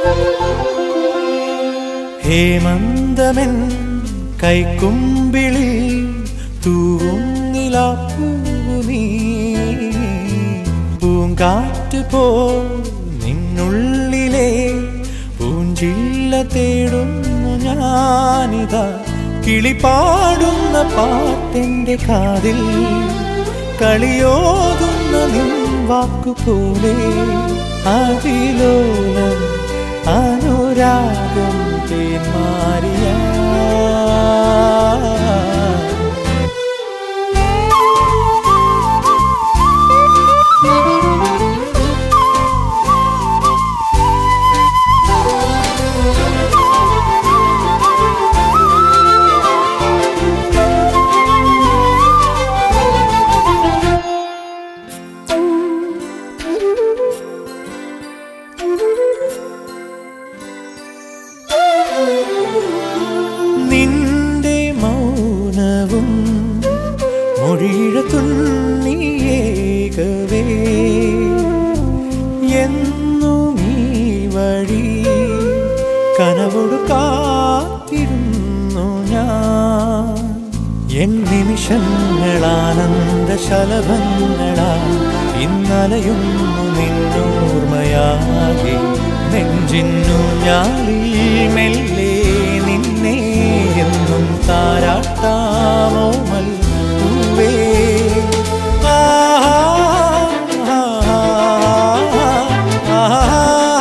ഹേമന്തമെൻ കൈക്കുമ്പിളിൽ തൂവുന്നിലാപ്പൂവു നീ പൂങ്കാറ്റ് പോ നിന്നുള്ളിലെ പൂഞ്ചില്ല തേടുന്നു ഞാനിതാ കിളിപാടുന്ന പാട്ടെന്റെ കാതിൽ കളിയോതുന്ന നിൻ വാക്കുപോലെ അതിലോലം അനുരാഗം തേന്മാരിയ നിന്റെ മൗനവും മൊഴിഴ തുണ്ണിയേകവേ എന്നും ഈ വഴി കനവോട് കാത്തിരുന്നു ഞാൻ എൻ നിമിഷങ്ങളാനന്ദ ശലഭങ്ങളാ ഇന്നലയുന്നു നിന്നോർമ്മയാകെ നെഞ്ചിന്നു ഞാളിൽ മെല്ലെ നിന്നെ എന്നും താരാട്ടാമോമൽ പൂവേ ആഹാ, ആഹാ, ആഹാ,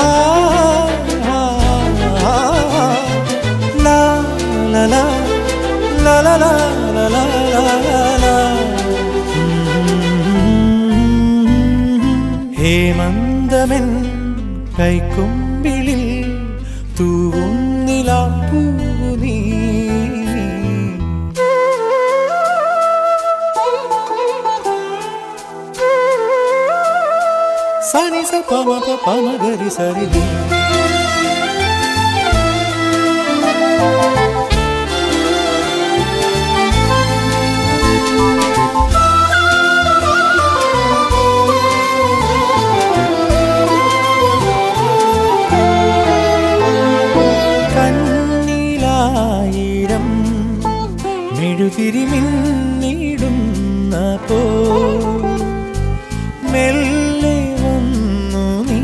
ആഹാ. ലാ, ലാ, ലാ, ലാ, ലാ, ലാ, ലാ, ലാ, ലാ, ലാ, ലാ. ഹേമന്തമെൻ കൈക്കുമ്പിളിൽ തൂവുന്നിലാപ്പൂ നീ സനി സ പമ പ പമ ഗരി സരി നി. കണ്ണിലായിരം മെഴുതിരി മിന്നിടുന്ന പോ മെല്ലെ വന്നു നീ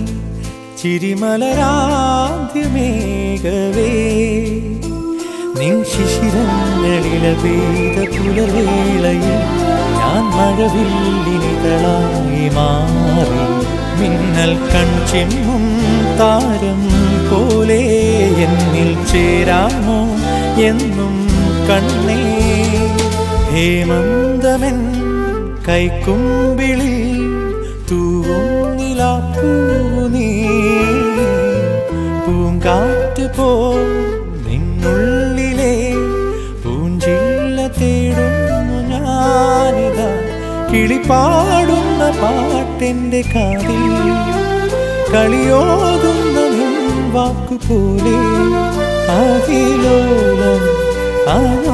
ചിരിമലരാദ്യമേകവേ നിൻ ശിശിരങ്ങളില പെയ്ത പുലർവേളയിൽ ഞാൻ മഴവില്ലിനിതളായി മാറി മിന്നൽ കൺചെമ്മും താരം പോലെ എന്നിൽ ചേരാമോ എന്നും കണ്ണേ ഹേമന്തമെൻ കൈക്കുമ്പിളിൽ തൂവുന്നിലാപ്പൂ നീ പൂങ്കാറ്റ് പോ നിന്നുള്ളിലെ പൂഞ്ചില്ല തേടുന്നു ഞാനിതാ കിളിപാടുന്ന പാട്ടെന്റെ കാതിൽ കളിയോതുന്ന നിൻ വാക്കുപോലെ അതിലോലം ആ